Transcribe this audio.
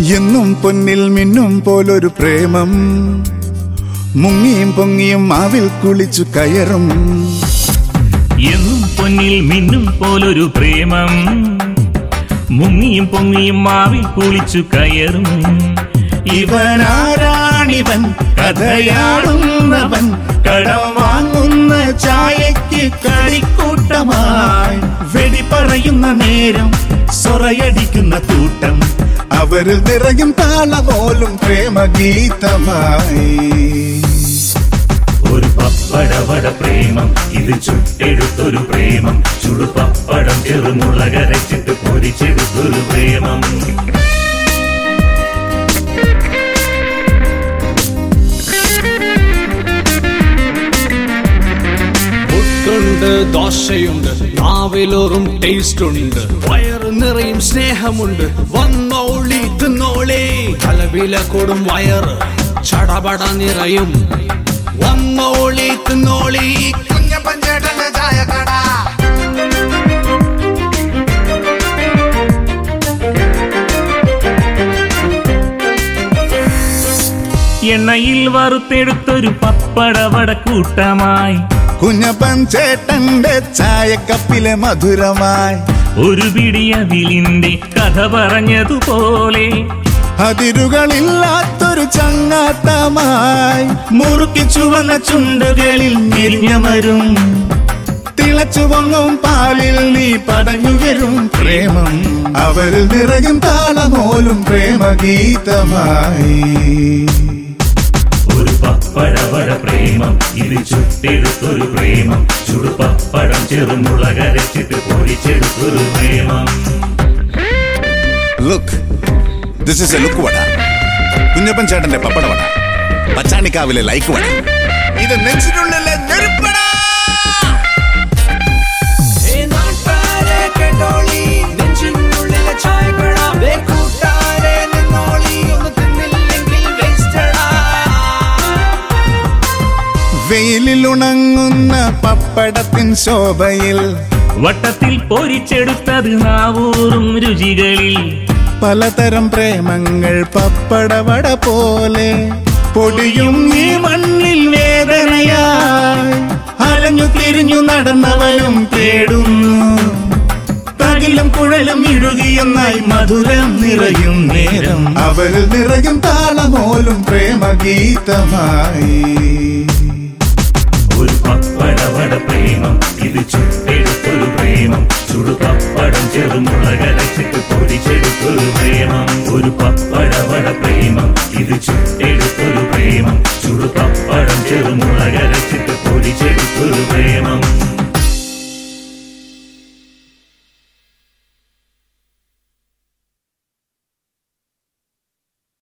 എന്നും പൊന്നിൽ മിന്നും പോലൊരു പ്രേമം മുങ്ങിയും പൊങ്ങിയും മാവിൽ കുളിച്ചു കയറും എന്നും പൊന്നിൽ മിന്നും പോലൊരു പ്രേമം മുങ്ങിയും പൊങ്ങിയും മാവിൽ കുളിച്ചു കയറും ഇവനാരാണിവൻ കഥയാടുന്നവൻ കടം വാങ്ങുന്ന ചായയ്ക്ക് കളിക്കൂട്ടമായി വെടി പറയുന്ന നേരം സൊറയടിക്കുന്ന കൂട്ടം അവരിൽ നിറയും താളപോലും പ്രേമഗീതമായി ഒരു പപ്പടവട പ്രേമം ഇത് ചുട്ടെടുത്തൊരു പ്രേമം ചുടുപപ്പടം ചെറുമുളകരച്ചിട്ട് പൊരിച്ചെടുത്തൊരു പ്രേമം പുട്ടുണ്ട് ദോശയുണ്ട് നാവിലോറും ടേസ്റ്റ് ഉണ്ട് വയറ് നിറയും സ്നേഹമുണ്ട് വന്നോളി തിന്നോളി കലവില കൊടും വയറ് ചടപട നിറയും വന്നോളി തിന്നോളി കുഞ്ഞപ്പഞ്ചേട്ടന്റെ ചായക്കട എണ്ണയിൽ വറുത്തെടുത്തൊരു പപ്പടവട കൂട്ടമായി കുഞ്ഞപ്പൻ ചേട്ടന്റെ ചായക്കപ്പിലെ മധുരമായി ഒരു പിടിയതിലിന്റെ കഥ പറഞ്ഞതുപോലെ അതിരുകളില്ലാത്തൊരു ചങ്ങാത്തമായി മുറുക്കി ചുവന്ന ചുണ്ടുകളിൽ ഞെരിഞ്ഞമരും തിളച്ചു പൊങ്ങും പാലിൽ നീ പടഞ്ഞു വരും പ്രേമം അവരിൽ നിറയും താളമോലും പ്രേമഗീതമായി ഒരു പപ്പടവട പ്രേമം ഇത് ചുട്ടെടുത്തൊരു പ്രേമം ചുടുപപ്പടം ചെറുമുളകരച്ചിട്ട് പൊരിച്ചെടുത്തൊരു പ്രേമം look this is a look vada Kunjappan ചേട്ടന്റെ പപ്പട വട പച്ചാണിക്കാവിലെ ലൈക്ക് വട ഇത് നെഞ്ചിനുള്ളിലെ നെരുപ്പട ഏ നാട്ടാരെ കേട്ടോളി നെഞ്ചിനുള്ളിലെ ചായക്കട ദേ കൂട്ടാരെ നിന്നോളി ഒന്ന് തിന്നില്ലെങ്കിൽ വേസ്റ്റടാ വെയിലിൽ ഉണങ്ങുന്ന പപ്പടത്തിൻ ശോഭയിൽ വട്ടത്തിൽ പൊരിച്ചെടുത്തത് നാവൂറും രുചികളിൽ പലതരം പ്രേമങ്ങൾ പപ്പടവട പോലെ പൊടിയും ഈ മണ്ണിൽ വേദനയായി അലഞ്ഞു തിരിഞ്ഞു നടന്നവനും തേടുന്നു തകിലും കുഴലും ഇഴുകിയെന്നായി മധുരം നിറയും നേരം അവരിൽ നിറയും താളമോലും പ്രേമഗീതമായി ഒരു പപ്പടവട പ്രേമം ഇത് ചുട്ടെടുത്തൊരു പ്രേമം ചുടുപപ്പടം ചെറുമുളകരച്ചിട്ട് പൊരിച്ചെടുത്തൊരു പ്രേമം ഒരു പപ്പടവട പ്രേമം ഇത് ചുട്ടെടുത്തൊരു പ്രേമം ചുടുപപ്പടം ചെറുമുളകരച്ചിട്ട് പൊരിച്ചെടുത്തൊരു